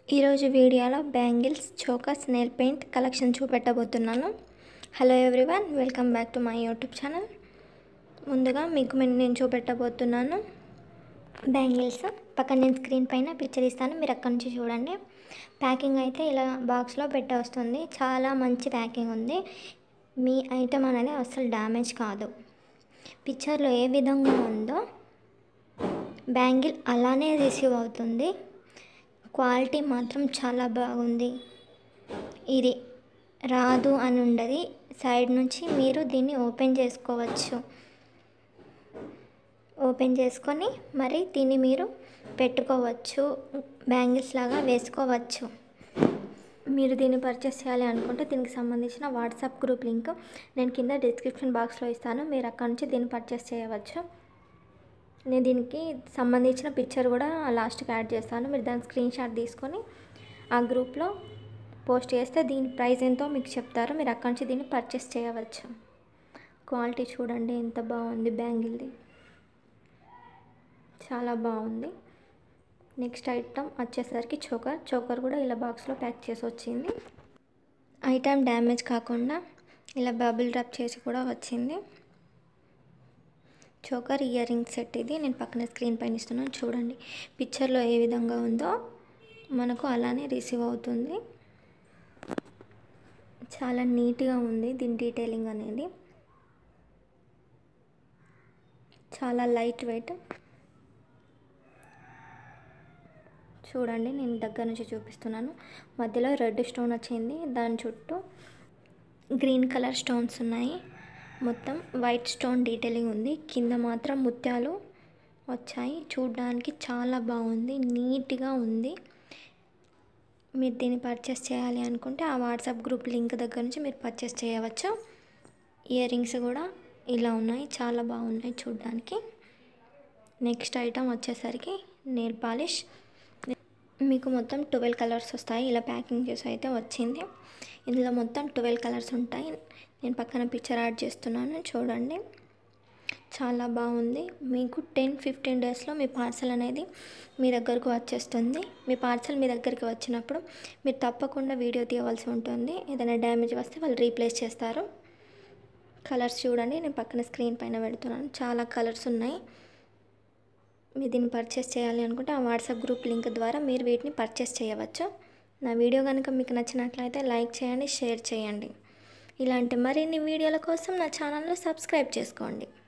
ఈరోజు వీడియోలో bangles chokers nail paint collection చూపెట్టబోతున్నాను hello everyone welcome back to my YouTube channel ముందుగా మీకు నేను నేను చూపెట్టబోతున్నాను బ్యాంగిల్స్ పక్కన నేను స్క్రీన్ పైన పిక్చర్ ఇస్తాను మీరు అక్కడి నుంచి చూడండి ప్యాకింగ్ అయితే ఇలా బాక్స్లో పెట్ట వస్తుంది చాలా మంచి ప్యాకింగ్ ఉంది మీ ఐటమ్ అనేది అసలు డ్యామేజ్ కాదు పిక్చర్లో ఏ విధంగా ఉందో బ్యాంగిల్ అలానే రిసీవ్ అవుతుంది క్వాలిటీ మాత్రం చాలా బాగుంది ఇది రాదు అని ఉండదు సైడ్ నుంచి మీరు దీన్ని ఓపెన్ చేసుకోవచ్చు ఓపెన్ చేసుకొని మరి దీన్ని మీరు పెట్టుకోవచ్చు బ్యాంగిల్స్ లాగా వేసుకోవచ్చు మీరు దీన్ని పర్చేస్ చేయాలి అనుకుంటే దీనికి సంబంధించిన వాట్సాప్ గ్రూప్ లింక్ నేను కింద డిస్క్రిప్షన్ బాక్స్లో ఇస్తాను మీరు అక్కడ నుంచి దీన్ని పర్చేస్ చేయవచ్చు నేను దీనికి సంబంధించిన పిక్చర్ కూడా లాస్ట్కి యాడ్ చేస్తాను మీరు దాని స్క్రీన్ షాట్ తీసుకొని ఆ గ్రూప్లో పోస్ట్ చేస్తే దీని ప్రైస్ ఎంతో మీకు చెప్తారు మీరు అక్కడి నుంచి దీన్ని పర్చేస్ చేయవచ్చు క్వాలిటీ చూడండి ఎంత బాగుంది బ్యాంగిల్ది చాలా బాగుంది నెక్స్ట్ ఐటమ్ వచ్చేసరికి చోకర్ చోకర్ కూడా ఇలా బాక్స్లో ప్యాక్ చేసి వచ్చింది ఐటమ్ డ్యామేజ్ కాకుండా ఇలా బబుల్ డ్రాప్ చేసి కూడా వచ్చింది చోకర్ ఇయర్ రింగ్ సెట్ ఇది నేను పక్కన స్క్రీన్ పైన ఇస్తున్నాను చూడండి పిక్చర్లో ఏ విధంగా ఉందో మనకు అలానే రిసీవ్ అవుతుంది చాలా నీట్గా ఉంది దీని డీటెయిలింగ్ అనేది చాలా లైట్ వెయిట్ చూడండి నేను దగ్గర నుంచి చూపిస్తున్నాను మధ్యలో రెడ్ స్టోన్ వచ్చింది దాని చుట్టూ గ్రీన్ కలర్ స్టోన్స్ ఉన్నాయి మొత్తం వైట్ స్టోన్ డీటెయిలింగ్ ఉంది కింద మాత్రం ముత్యాలు వచ్చాయి చూడడానికి చాలా బాగుంది నీట్గా ఉంది మీరు దీన్ని పర్చేస్ చేయాలి అనుకుంటే ఆ వాట్సాప్ గ్రూప్ లింక్ దగ్గర నుంచి మీరు పర్చేస్ చేయవచ్చు ఇయర్ రింగ్స్ కూడా ఇలా ఉన్నాయి చాలా బాగున్నాయి చూడడానికి నెక్స్ట్ ఐటమ్ వచ్చేసరికి నెయిల్ పాలిష్ మీకు మొత్తం ట్వెల్వ్ కలర్స్ వస్తాయి ఇలా ప్యాకింగ్ చేసి అయితే వచ్చింది ఇందులో మొత్తం ట్వెల్వ్ కలర్స్ ఉంటాయి నేను పక్కన పిక్చర్ యాడ్ చేస్తున్నాను చూడండి చాలా బాగుంది మీకు టెన్ ఫిఫ్టీన్ డేస్లో మీ పార్సల్ అనేది మీ దగ్గరకు వచ్చేస్తుంది మీ పార్సల్ మీ దగ్గరికి వచ్చినప్పుడు మీరు తప్పకుండా వీడియో తీయవలసి ఉంటుంది ఏదైనా డ్యామేజ్ వస్తే వాళ్ళు రీప్లేస్ చేస్తారు కలర్స్ చూడండి నేను పక్కన స్క్రీన్ పైన పెడుతున్నాను చాలా కలర్స్ ఉన్నాయి మీరు దీన్ని పర్చేస్ చేయాలి అనుకుంటే ఆ వాట్సాప్ గ్రూప్ లింక్ ద్వారా మీరు వీటిని పర్చేస్ చేయవచ్చు నా వీడియో కనుక మీకు నచ్చినట్లయితే లైక్ చేయండి షేర్ చేయండి ఇలాంటి మరిన్ని వీడియోల కోసం నా ఛానల్ను సబ్స్క్రైబ్ చేసుకోండి